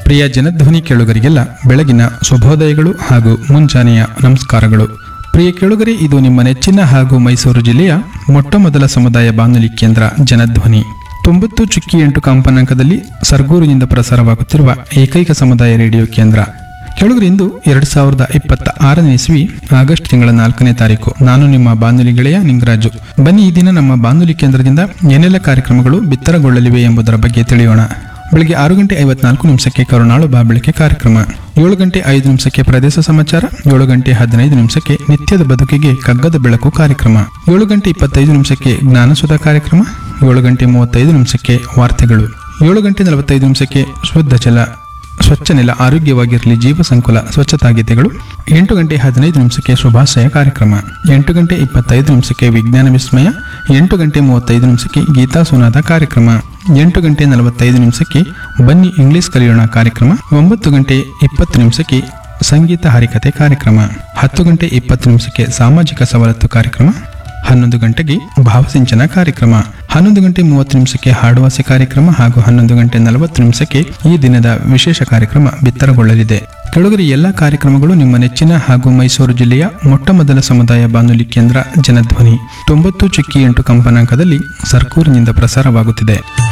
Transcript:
ಪ್ರಿಯ ಜನಧ್ವನಿ ಕೇಳುಗರಿಗೆಲ್ಲ ಬೆಳಗಿನ ಶುಭೋದಯಗಳು ಹಾಗೂ ಮುಂಜಾನೆಯ ನಮಸ್ಕಾರಗಳು ಪ್ರಿಯ ಕೇಳುಗರೆ ಇದು ನಿಮ್ಮ ನೆಚ್ಚಿನ ಹಾಗೂ ಮೈಸೂರು ಜಿಲ್ಲೆಯ ಮೊಟ್ಟಮೊದಲ ಸಮುದಾಯ ಬಾನುಲಿ ಕೇಂದ್ರ ಜನಧ್ವನಿ ತೊಂಬತ್ತು ಚುಕ್ಕಿ ಎಂಟು ಕಂಪನಾಂಕದಲ್ಲಿ ಸರ್ಗೂರಿನಿಂದ ಪ್ರಸಾರವಾಗುತ್ತಿರುವ ಏಕೈಕ ಸಮುದಾಯ ರೇಡಿಯೋ ಕೇಂದ್ರ ಕೇಳುಗರೆ ಇಂದು ಎರಡು ಸಾವಿರದ ಇಪ್ಪತ್ತ ಆರನೇ ಇಸ್ವಿ ಆಗಸ್ಟ್ ತಿಂಗಳ ನಾಲ್ಕನೇ ತಾರೀಕು ನಾನು ನಿಮ್ಮ ಬಾನುಲಿ ಗೆಳೆಯ ನಿಂಗರಾಜು ಬನ್ನಿ ಈ ದಿನ ನಮ್ಮ ಬಾನುಲಿ ಕೇಂದ್ರದಿಂದ ಏನೆಲ್ಲ ಕಾರ್ಯಕ್ರಮಗಳು ಬಿತ್ತರಗೊಳ್ಳಲಿವೆ ಎಂಬುದರ ಬಗ್ಗೆ ತಿಳಿಯೋಣ ಬೆಳಗ್ಗೆ ಆರು ಗಂಟೆ ಐವತ್ನಾಲ್ಕು ನಿಮಿಷಕ್ಕೆ ಕರುಣಾಳು ಬಾಬೆಳಕೆ ಕಾರ್ಯಕ್ರಮ ಏಳು ಗಂಟೆ ಐದು ನಿಮಿಷಕ್ಕೆ ಪ್ರದೇಶ ಸಮಾಚಾರ ಏಳು ಗಂಟೆ ಹದಿನೈದು ನಿಮಿಷಕ್ಕೆ ನಿತ್ಯದ ಬದುಕಿಗೆ ಕಗ್ಗದ ಬೆಳಕು ಕಾರ್ಯಕ್ರಮ ಏಳು ಗಂಟೆ ಇಪ್ಪತ್ತೈದು ನಿಮಿಷಕ್ಕೆ ಜ್ಞಾನಸುಧ ಕಾರ್ಯಕ್ರಮ ಏಳು ಗಂಟೆ ಮೂವತ್ತೈದು ನಿಮಿಷಕ್ಕೆ ವಾರ್ತೆಗಳು ಏಳು ಗಂಟೆ ನಲವತ್ತೈದು ನಿಮಿಷಕ್ಕೆ ಶುದ್ಧ ಜಲ ಸ್ವಚ್ಛ ನೆಲ ಆರೋಗ್ಯವಾಗಿರಲಿ ಜೀವ ಸಂಕುಲ ಸ್ವಚ್ಛತಾ ಗೀತೆಗಳು ಎಂಟು ಗಂಟೆ ಹದಿನೈದು ನಿಮಿಷಕ್ಕೆ ಶುಭಾಶಯ ಕಾರ್ಯಕ್ರಮ ಎಂಟು ಗಂಟೆ ಇಪ್ಪತ್ತೈದು ನಿಮಿಷಕ್ಕೆ ವಿಜ್ಞಾನ ವಿಸ್ಮಯ ಎಂಟು ಗಂಟೆ ಮೂವತ್ತೈದು ನಿಮಿಷಕ್ಕೆ ಗೀತಾ ಸುನಾದ ಕಾರ್ಯಕ್ರಮ ಎಂಟು ಗಂಟೆ ನಲವತ್ತೈದು ನಿಮಿಷಕ್ಕೆ ಬನ್ನಿ ಇಂಗ್ಲಿಷ್ ಕಲಿಯೋಣ ಕಾರ್ಯಕ್ರಮ ಒಂಬತ್ತು ಗಂಟೆ ಇಪ್ಪತ್ತು ನಿಮಿಷಕ್ಕೆ ಸಂಗೀತ ಹರಿಕತೆ ಕಾರ್ಯಕ್ರಮ ಹತ್ತು ಗಂಟೆ ಇಪ್ಪತ್ತು ನಿಮಿಷಕ್ಕೆ ಸಾಮಾಜಿಕ ಸವಲತ್ತು ಕಾರ್ಯಕ್ರಮ ಹನ್ನೊಂದು ಗಂಟೆಗೆ ಭಾವಸಿಂಚನ ಕಾರ್ಯಕ್ರಮ ಹನ್ನೊಂದು ಗಂಟೆ ಮೂವತ್ತು ನಿಮಿಷಕ್ಕೆ ಹಾಡುವಾಸೆ ಕಾರ್ಯಕ್ರಮ ಹಾಗೂ ಹನ್ನೊಂದು ಗಂಟೆ ನಲವತ್ತು ನಿಮಿಷಕ್ಕೆ ಈ ದಿನದ ವಿಶೇಷ ಕಾರ್ಯಕ್ರಮ ಬಿತ್ತರಗೊಳ್ಳಲಿದೆ ಕೆಳಗರಿ ಎಲ್ಲ ಕಾರ್ಯಕ್ರಮಗಳು ನಿಮ್ಮ ನೆಚ್ಚಿನ ಹಾಗೂ ಮೈಸೂರು ಜಿಲ್ಲೆಯ ಮೊಟ್ಟಮೊದಲ ಸಮುದಾಯ ಬಾನುಲಿ ಕೇಂದ್ರ ಜನಧ್ವನಿ ತೊಂಬತ್ತು ಚುಕ್ಕಿ ಎಂಟು ಕಂಪನಾಂಕದಲ್ಲಿ ಸರ್ಕೂರಿನಿಂದ ಪ್ರಸಾರವಾಗುತ್ತಿದೆ